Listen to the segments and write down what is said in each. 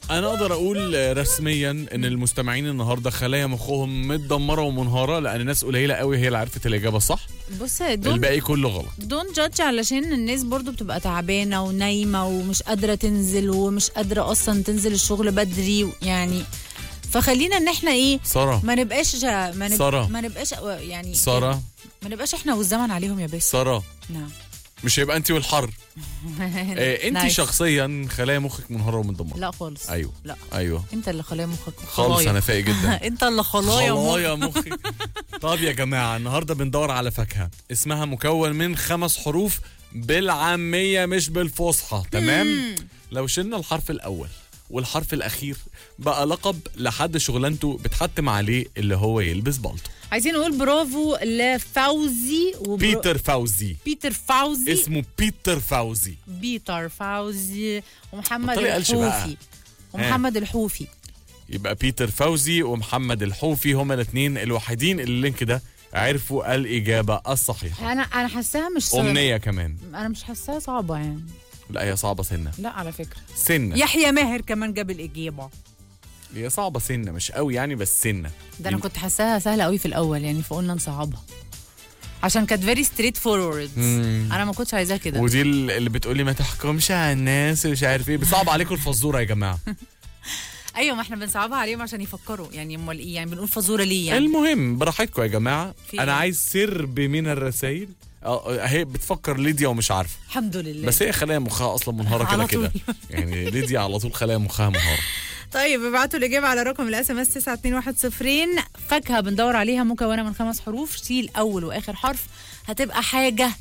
انا اقدر اقول رسميا ان المستمعين النهارده خلايا مخهم متدمره ومنهاره لان ناس قليله قوي هي اللي عرفت الاجابه الصح بص دون الباقي كله غلط دون جادج علشان الناس برضو بتبقى تعبانه ونايمه ومش قادره تنزل ومش قادره اصلا تنزل الشغل بدري يعني فخلينا ان احنا ايه ساره ما نبقاش ما, نب... سارة. ما نبقاش يعني ساره ما نبقاش احنا والزمن عليهم يا باسم ساره نعم مش هيبقى انت والحر آه انت نايس. شخصيا خلايا مخك منهاره ومتدمره لا خالص ايوه لا ايوه انت اللي خلايا مخك خالص خلايا. انا فايق جدا انت اللي خلايا مخ خلايا مخي طب يا جماعه النهارده بندور على فاكهه اسمها مكون من خمس حروف بالعاميه مش بالفصحى تمام لو شلنا الحرف الاول والحرف الاخير بقى لقب لحد شغلانته بتحتم عليه اللي هو يلبس بالطو عايزين نقول برافو لفوزي وبرو... بيتر فوزي بيتر فوزي اسمه بيتر فوزي بيتر فوزي ومحمد بطلي قلش بقى. الحوفي ومحمد الحوفي يبقى بيتر فوزي ومحمد الحوفي هما الاثنين الوحيدين اللي اللينك ده عرفوا الاجابه الصحيحه انا انا حاساها مش صعبة. امنيه كمان انا مش حاساها صعبه يعني لا هي صعبه سنه لا على فكره سنه يحيى ماهر كمان جاب الاجابه هي صعبه سنه مش قوي يعني بس سنه ده انا كنت حاساها سهله قوي في الاول يعني فقلنا نصعبها عشان كانت فيري ستريت فورورد مم. انا ما كنتش عايزاها كده ودي ال- اللي بتقولي ما تحكمش على الناس مش عارف ايه بصعب عليكم الفزوره يا جماعه ايوه ما احنا بنصعبها عليهم عشان يفكروا يعني امال ايه يعني بنقول فزوره ليه يعني المهم براحتكم يا جماعه في انا إيه؟ عايز سرب من الرسائل اه اهي بتفكر ليديا ومش عارفه الحمد لله بس هي خلايا مخها اصلا منهاره كده على كده طول. يعني ليديا على طول خلايا مخها منهاره طيب ابعتوا الإجابة على رقم الاس ام اس 92110 فاكهة بندور عليها مكونة من خمس حروف شيل أول وآخر حرف هتبقى حاجة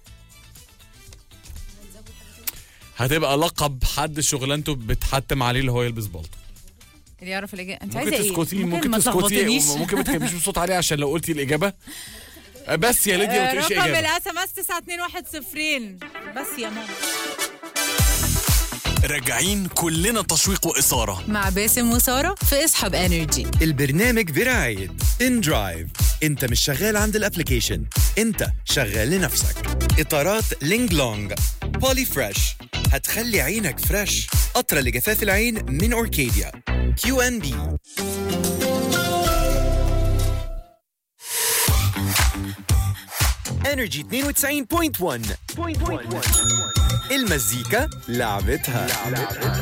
هتبقى لقب حد شغلانته بتحتم عليه اللي هو يلبس بالطو اللي يعرف الإجابة أنت ممكن عايزة إيه؟ تسكتي ممكن ما تسكتي تلخبطنيش. وممكن ما تتكلميش بصوت عالي عشان لو قلتي الاجابه بس يا ليديا ما آه، تقوليش رقم اجابه الاس ام اس 92110 بس يا ماما راجعين كلنا تشويق وإثارة مع باسم وسارة في اسحب انرجي البرنامج برعاية ان درايف انت مش شغال عند الابليكيشن انت شغال لنفسك اطارات لينج لونج بولي فريش هتخلي عينك فريش قطرة لجفاف العين من اوركيديا كيو ان بي انرجي 92.1 المزيكا لعبتها